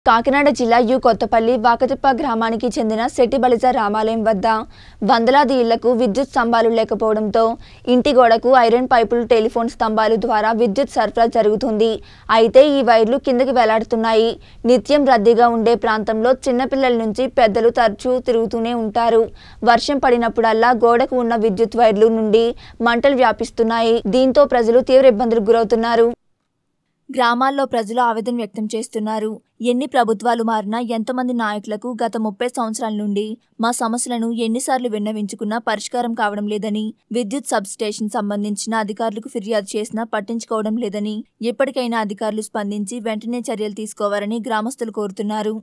కాకినాడ జిల్లా యు కొత్తపల్లి వాకతిప్ప గ్రామానికి చెందిన సెట్టిబలిజ రామాలయం వద్ద వందలాది ఇళ్లకు విద్యుత్ స్తంభాలు లేకపోవడంతో ఇంటి గోడకు ఐరన్ పైపులు టెలిఫోన్ స్తంభాలు ద్వారా విద్యుత్ సరఫరా జరుగుతుంది అయితే ఈ వైర్లు కిందకి వేలాడుతున్నాయి నిత్యం రద్దీగా ఉండే ప్రాంతంలో చిన్నపిల్లల నుంచి పెద్దలు తరచూ తిరుగుతూనే ఉంటారు వర్షం పడినప్పుడల్లా గోడకు ఉన్న విద్యుత్ వైర్లు నుండి మంటలు వ్యాపిస్తున్నాయి దీంతో ప్రజలు తీవ్ర ఇబ్బందులకు గురవుతున్నారు గ్రామాల్లో ప్రజలు ఆవేదన వ్యక్తం చేస్తున్నారు ఎన్ని ప్రభుత్వాలు మారినా ఎంతమంది నాయకులకు గత ముప్పై సంవత్సరాల నుండి మా సమస్యలను ఎన్నిసార్లు విన్నవించుకున్నా పరిష్కారం కావడం లేదని విద్యుత్ సబ్ స్టేషన్ సంబంధించిన అధికారులకు ఫిర్యాదు చేసినా పట్టించుకోవడం లేదని ఎప్పటికైనా అధికారులు స్పందించి వెంటనే చర్యలు తీసుకోవాలని గ్రామస్తులు కోరుతున్నారు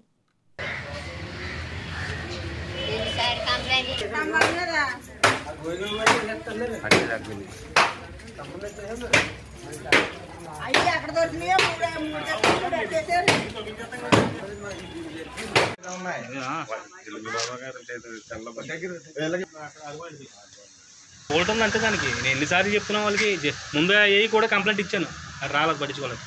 అయ్యి ఎక్కడ దొరికినాయో మూడు మూడు కట్టలు పెట్టేశారు ఓల్ట్ ఉంది అంతే దానికి నేను ఎన్నిసార్లు చెప్తున్నా వాళ్ళకి జె- ముందు ఏ కూడా కంప్లైంట్ ఇచ్చాను అది రాలేదు పట్టించుకోలేదు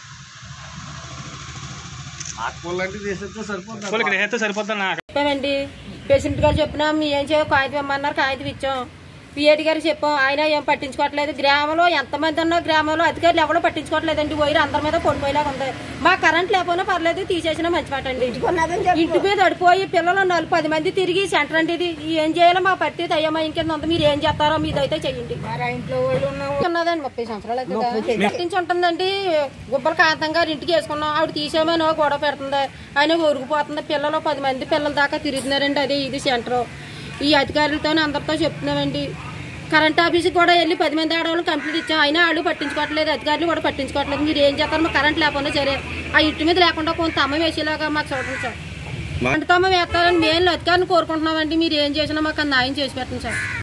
వాళ్ళకి నేనైతే సరిపోతాను నాకు చెప్పామండి పేషెంట్ గారు చెప్పినా మీ ఏం చేయో కాగితం ఇమ్మన్నారు కాగితం ఇచ్చాం పిఏటి గారు చెప్పాం ఆయన ఏం పట్టించుకోవట్లేదు గ్రామంలో ఎంతమంది ఉన్నా గ్రామంలో అధికారులు ఎవరో పట్టించుకోవట్లేదండి వైర్ అందరి మీద పొడిపోయేలాగా ఉంది మా కరెంట్ లేకపోయినా పర్లేదు తీసేసినా మంచి మాట అండి ఇంటి మీద పడిపోయి పిల్లలు నాలుగు పది మంది తిరిగి సెంటర్ అండి ఇది ఏం చేయాలో మా పరిస్థితి అయ్యమ్మా ఇంకేంది ఉంది మీరు ఏం చేస్తారో మీదైతే చెయ్యండి మరి ఆ ఇంట్లో వాళ్ళు ఉన్న ఉన్నదండి ముప్పై సంవత్సరాలు అవుతుందా పట్టించి ఉంటుందండి గుబ్బల కాంతం గారు ఇంటికి వేసుకున్నాం ఆవిడ తీసేమని గొడవ పెడుతుంది ఆయన ఒరిగిపోతుంది పిల్లలు పది మంది పిల్లల దాకా తిరుగుతున్నారండి అదే ఇది సెంటర్ ఈ అధికారులతో అందరితో చెప్తున్నామండి కరెంట్ ఆఫీస్కి కూడా వెళ్ళి పది మంది ఆడవాళ్ళు కంప్లీట్ ఇచ్చాం అయినా వాళ్ళు పట్టించుకోవట్లేదు అధికారులు కూడా పట్టించుకోవట్లేదు మీరు ఏం చేస్తారు మాకు కరెంట్ లేకుండా సరే ఆ ఇంటి మీద లేకుండా కొంత అమ్మ వేసేలాగా మాకు చూడండి సార్ అంటే తమ్మ వేస్తారని మేము అధికారులను కోరుకుంటున్నామండి మీరు ఏం చేసినా మాకు న్యాయం చేసి పెట్టండి సార్